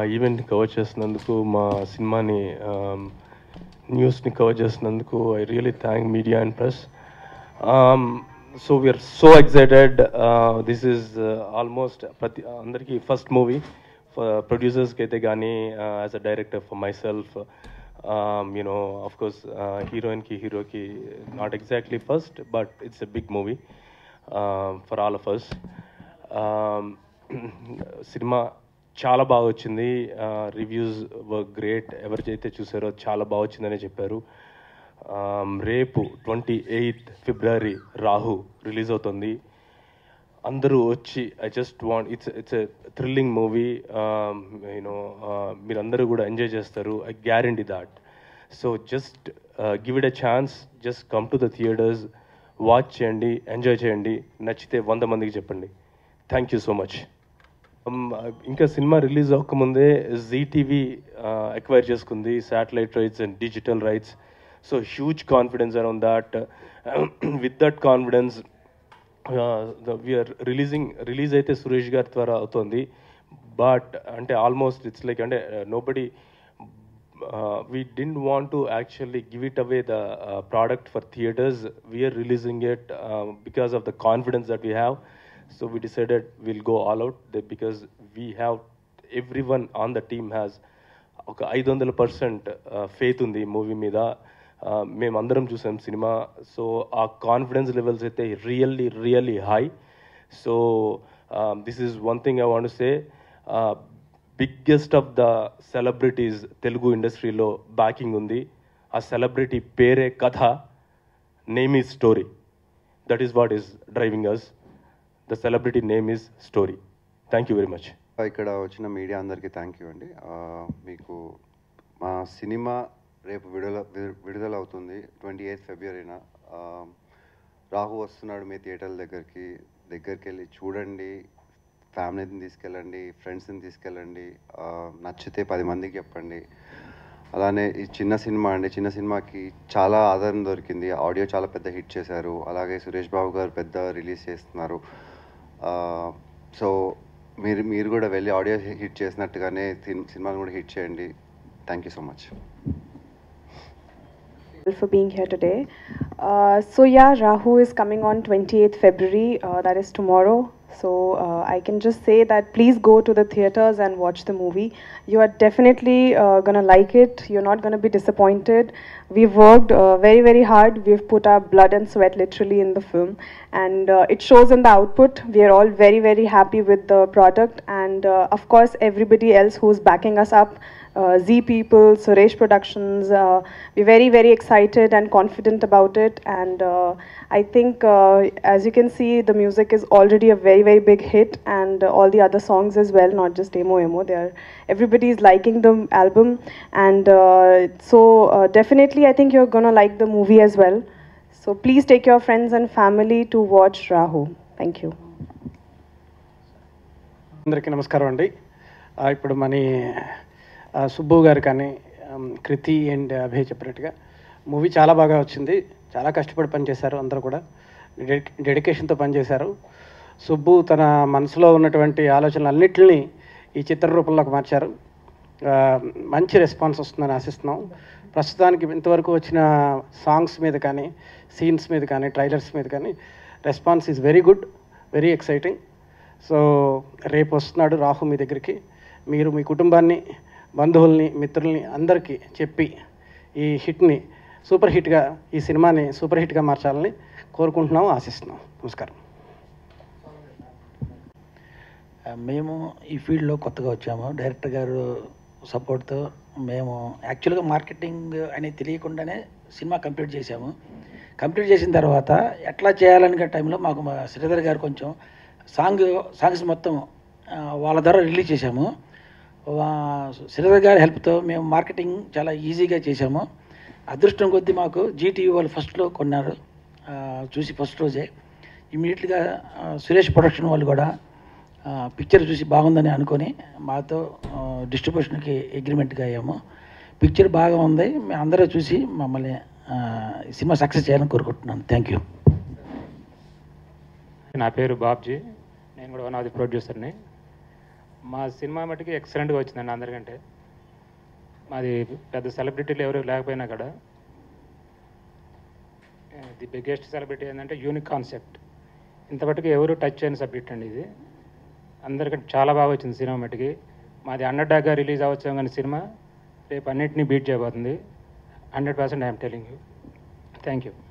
ఈవెంట్ని cover చేసినందుకు మా సినిమాని న్యూస్ని కవర్ చేసినందుకు I really thank media and press so we're so excited this is almost ప్రతి అందరికీ ఫస్ట్ మూవీ ప్రొడ్యూసర్స్కి అయితే కానీ as a director for myself you know of course హీరోయిన్కి హీరోకి not exactly first but it's a big movie for all of us సినిమా చాలా బాగా వచ్చింది రివ్యూస్ వర్క్ గ్రేట్ ఎవరికైతే చూసారో చాలా బాగా వచ్చిందనే చెప్పారు Um, రేపు twenty eighth February Rahu release అవుతుంది అందరూ వచ్చి I just want it's it's a thrilling movie you know మీరందరూ కూడా ఎంజాయ్ చేస్తారు I guarantee that so just give it a chance just come to the theatres watch చేయండి ఎంజాయ్ చేయండి నచ్చితే వంద మందికి చెప్పండి థ్యాంక్ యూ సో మచ్ ఇంకా సినిమా రిలీజ్ అవ్వకముందే జీ టీవీ ఎక్వైర్ చేసుకుంది satellite rights and digital rights so huge confidence around that with that confidence we're releasing release అయితే సురేష్ గారి ద్వారా అవుతుంది బట్ అంటే ఆల్మోస్ట్ ఇట్స్ లైక్ అంటే nobody we didn't want to actually give it away the product for theatres we're releasing it because of the confidence that we have so we decided will go all out because we have everyone on the team has ఒక ఐదు వందల percent faith ఉంది movie మీద మేమందరం చూసాం సినిమా so ఆ confidence levels అయితే really really high so this is one thing I want say biggest of the celebrities Telugu ఇండస్ట్రీలో బ్యాకింగ్ ఉంది ఆ సెలబ్రిటీ పేరే కథ name is story that is what is driving us the celebrity name is story thank you very much ఇక్కడ వచ్చిన media అందరికీ thank you అండి ఆ, మీకు మా సినిమా రేపు విడుదల వి- విడుదల అవుతుంది ట్వంటీ ఎయిత్ ఫిబ్రవరిన రాహు వస్తున్నాడు మీ థియేటర్ల దగ్గరికి దగ్గరికి వెళ్ళి చూడండి ఫ్యామిలీని తీసుకెళ్ళండి ఫ్రెండ్స్ని తీసుకెళ్ళండి ఆ, నచ్చితే పది మందికి చెప్పండి అలానే ఈ చిన్న సినిమా అండి చిన్న సినిమాకి చాలా ఆదరణ దొరికింది ఆడియో చాలా పెద్ద హిట్ చేశారు అలాగే సురేష్ బాబు గారు పెద్ద రిలీజ్ చేస్తున్నారు సో మీరు మీరు కూడా వెళ్ళి ఆడియో హిట్ చేసినట్టుగానే సిన్- సినిమాని కూడా హిట్ చేయండి thank you so much for being here today. Uh, so yeah, Rahu is coming on 28th February. Uh, that is tomorrow. So uh, I can just say that please go to the theaters and watch the movie. You are definitely uh, gonna like it. You're not gonna be disappointed. We've worked uh, very very hard. We've put our blood and sweat literally in the film, and uh, it shows in the output. We are all very very happy with the product, and uh, of course everybody else who's backing us up uh, Z People, Suresh Productions. Uh, we're very, very excited and confident about it. And uh, I think, uh, as you can see, the music is already a very, very big hit, and uh, all the other songs as well, not just Emo Emo. They are everybody is liking the album, and uh, so uh, definitely, I think you're gonna like the movie as well. So please take your friends and family to watch Rahu. Thank you. అందరికీ నమస్కారం అండి ఆ, ఇప్పుడు మన ఆ, సుబ్బు గారు కానీ ఆమ్, కృతి and Abhay చెప్పినట్టుగా మూవీ చాలా బాగా వచ్చింది చాలా కష్టపడి పనిచేశారు అందరూ కూడా డెడి- డెడికేషన్తో పనిచేశారు సుబ్బు తన మనసులో ఉన్నటువంటి ఆలోచనలన్నింటినీ ఈ చిత్ర రూపంలోకి మార్చారు ఆ, మంచి రెస్పాన్స్ వస్తుందని ఆశిస్తున్నాం ప్రస్తుతానికి ఇంతవరకు వచ్చిన సాంగ్స్ మీద కానీ సీన్స్ మీద కానీ ట్రైలర్స్ మీద కానీ response is very good very exciting so రేపు వస్తున్నాడు రాహు మీ దగ్గరికి మీరు మీ కుటుంబాన్ని బంధువుల్ని మిత్రుల్ని అందరికీ చెప్పి ఈ హిట్ని సూపర్ హిట్గా ఈ సినిమాని సూపర్ హిట్గా మార్చాలని కోరుకుంటున్నాం ఆశిస్తున్నాం నమస్కారం మేము ఈ ఫీల్డ్లో కొత్తగా వచ్చాము డైరెక్టర్ గారు సపోర్ట్తో మేము యాక్చువల్గా మార్కెటింగ్ అనేది తెలియకుండానే సినిమా కంప్లీట్ చేసాము కంప్లీట్ చేసిన తర్వాత ఎట్లా చేయాలనే టైంలో మాకు మా శ్రీధర్ గారు కొంచెం సాంగ్ సాంగ్స్ మొత్తం ఆ, వాళ్ళ ద్వారా రిలీజ్ చేశాము వా- శ్రీధర్ గారి హెల్ప్తో మేము మార్కెటింగ్ చాలా ఈజీగా చేశాము అదృష్టం కొద్దీ మాకు జీటీవీ వాళ్ళు ఫస్ట్లో కొన్నారు ఆ, చూసి ఫస్ట్ రోజే ఇమీడియట్గా సురేష్ ప్రొడక్షన్ వాళ్ళు కూడా పిక్చర్ చూసి బాగుందని అనుకొని మాతో డిస్ట్రిబ్యూషన్కి అగ్రిమెంట్గా అయ్యాము పిక్చర్ బాగా ఉంది మీ అందరూ చూసి మమ్మల్ని ఆ, ఈ సినిమా సక్సెస్ చేయాలని కోరుకుంటున్నాను థ్యాంక్ యూ నా పేరు బాబ్జీ నేను కూడా వన్ ఆఫ్ ది ప్రొడ్యూసర్ని మా సినిమా మటుకి ఎక్సలెంట్గా వచ్చిందండి అందరికంటే మాది పెద్ద సెలబ్రిటీలు ఎవరు లేకపోయినా కూడా ది బిగ్గెస్ట్ సెలబ్రిటీ ఏంటంటే యూనిక్ కాన్సెప్ట్ ఇంతమట్టుకు ఎవరు టచ్ చేయని సబ్జెక్ట్ అండి ఇది అందరికంటే చాలా బాగా వచ్చింది సినిమా మటుకి మాది అండర్ డాగ్గా రిలీజ్ అవ్వచ్చు కానీ సినిమా రేపు అన్నింటినీ బీట్ చేయబోతుంది hundred percent I'm telling you thank you